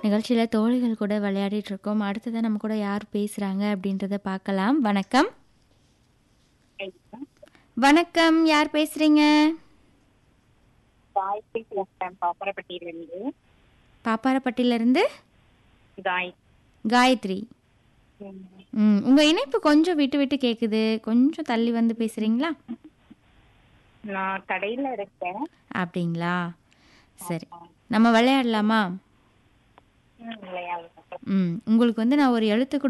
நிகழ்ச்சியில் தோழிகள் கூட விளையாடிட்டு இருக்கோம் அடுத்ததான் நம்ம கூட யார் பேசுகிறாங்க அப்படின்றத பார்க்கலாம் வணக்கம் வணக்கம் யார் பேசுகிறீங்க காயத்ரி பேசுறேன் பாப்பரப்பட்டியிலிருந்து பாப்பாரப்பட்டியிலேருந்து காய் காயத்ரி ம் உங்கள் இணைப்பு கொஞ்சம் விட்டு விட்டு கேட்குது கொஞ்சம் தள்ளி வந்து பேசுகிறீங்களா நான் கடையில இருக்கேன் அப்படிங்களா சரி நம்ம விளையாடலாமா ம், விளையாடுறேன் ம் உங்களுக்கு வந்து நான் ஒரு எழுத்து